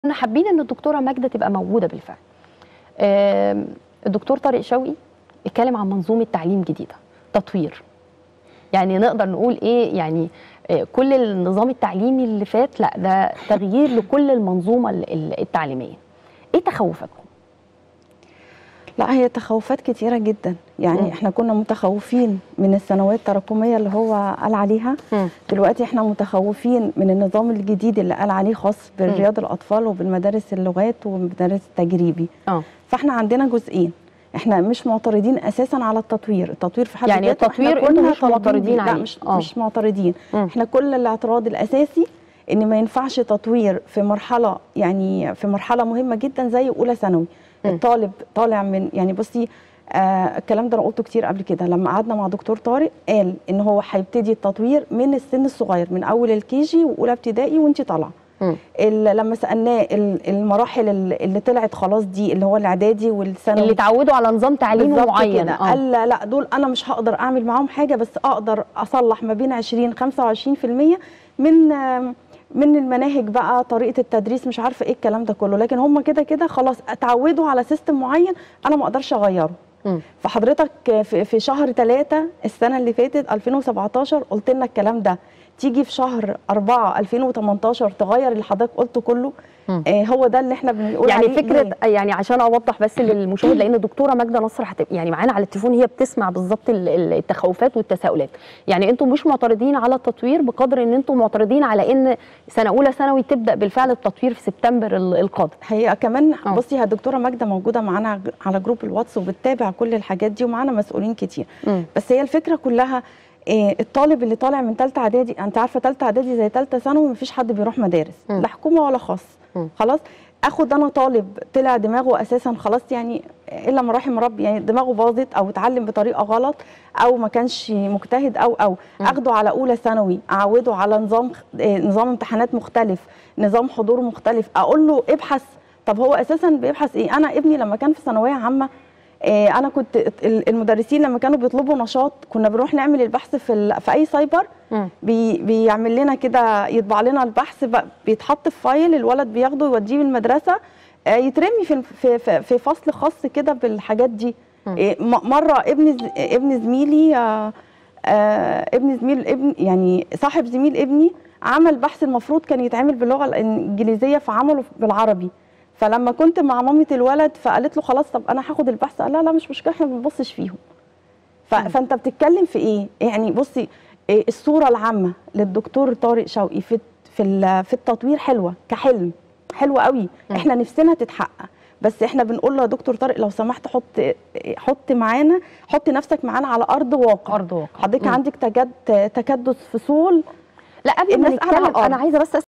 كنا حابين ان الدكتوره ماجده تبقى موجوده بالفعل آم، الدكتور طارق شوقي اتكلم عن منظومه تعليم جديده تطوير يعني نقدر نقول ايه يعني آه، كل النظام التعليمي اللي فات لا ده تغيير لكل المنظومه ال- ال- التعليميه ايه تخوفاتكم لا هي تخوفات كتيرة جدا يعني مم. احنا كنا متخوفين من الثانوية التراكمية اللي هو قال عليها مم. دلوقتي احنا متخوفين من النظام الجديد اللي قال عليه خاص برياض الأطفال وبالمدارس اللغات والمدارس التجريبي اه فاحنا عندنا جزئين احنا مش معترضين اساسا على التطوير التطوير في حد يعني ذاته إحنا التطوير كنا انتوا مش طالبين معترضين بيه. لا عليه. مش آه. مش معترضين مم. احنا كل الاعتراض الاساسي ان ما ينفعش تطوير في مرحله يعني في مرحله مهمه جدا زي اولى ثانوي مم. الطالب طالع من يعني بصي آه الكلام ده انا قلته كتير قبل كده لما قعدنا مع دكتور طارق قال ان هو هيبتدي التطوير من السن الصغير من اول الكيجي واولى ابتدائي وانت طالعه مم. ال- لما سالناه ال- المراحل ال- اللي طلعت خلاص دي اللي هو الاعدادي والثانوي اللي اتعودوا على نظام تعليمي بالظبط معين كده. اه قال لا, لا دول انا مش هقدر اعمل معاهم حاجه بس اقدر اصلح ما بين 20 25% من آم، من المناهج بقى طريقه التدريس مش عارفه ايه الكلام ده كله لكن هم كده كده خلاص اتعودوا على سيستم معين انا ما اقدرش اغيره مم. فحضرتك في في شهر 3 السنه اللي فاتت 2017 قلت لنا الكلام ده تيجي في شهر 4 2018 تغير اللي حضرتك قلته كله مم. آه هو ده اللي احنا بنقول يعني عليه فكره ليه؟ يعني عشان اوضح بس للمشاهد لان الدكتوره ماجده نصر هتبقى يعني معانا على التليفون هي بتسمع بالظبط ال- ال- التخوفات والتساؤلات يعني انتم مش معترضين على التطوير بقدر ان انتم معترضين على ان سنه اولى ثانوي تبدا بالفعل التطوير في سبتمبر ال- القادم هي كمان آه. بصي هي الدكتوره ماجده موجوده معانا على جروب الواتس وبتتابع كل الحاجات دي ومعانا مسؤولين كتير مم. بس هي الفكره كلها إيه الطالب اللي طالع من ثالثه اعدادي انت عارفه ثالثه اعدادي زي ثالثه ثانوي مفيش حد بيروح مدارس مم. لا حكومه ولا خاص مم. خلاص اخد انا طالب طلع دماغه اساسا خلاص يعني الا من رحم ربي يعني دماغه باظت او اتعلم بطريقه غلط او ما كانش مجتهد او او مم. اخده على اولى ثانوي اعوده على نظام إيه، نظام امتحانات مختلف نظام حضور مختلف اقول له ابحث طب هو اساسا بيبحث ايه انا ابني لما كان في ثانويه عامه إيه، انا كنت ال- المدرسين لما كانوا بيطلبوا نشاط كنا بنروح نعمل البحث في ال- في اي سايبر مم. بي بيعمل لنا كده يطبع لنا البحث بقى بيتحط في فايل الولد بياخده يوديه المدرسه آه، يترمي في في في- في فصل خاص كده بالحاجات دي مم. إيه، م- مره ابن ز- ابن زميلي آه، آه، ابن زميل ابن يعني صاحب زميل ابني عمل بحث المفروض كان يتعمل باللغه الانجليزيه فعمله بالعربي فلما كنت مع مامة الولد فقالت له خلاص طب انا هاخد البحث قال لا لا مش مشكله احنا ما بنبصش فيهم ف... مم. فانت بتتكلم في ايه يعني بصي إيه الصوره العامه للدكتور طارق شوقي في في ال- في التطوير حلوه كحلم حلوه قوي مم. احنا نفسنا تتحقق بس احنا بنقول له يا دكتور طارق لو سمحت حط حط معانا حط نفسك معانا على ارض واقع ارض واقع حضرتك مم. عندك تجد تكدس فصول لا قبل ما الناس قاعدة على نتكلم انا الأرض. عايزه بس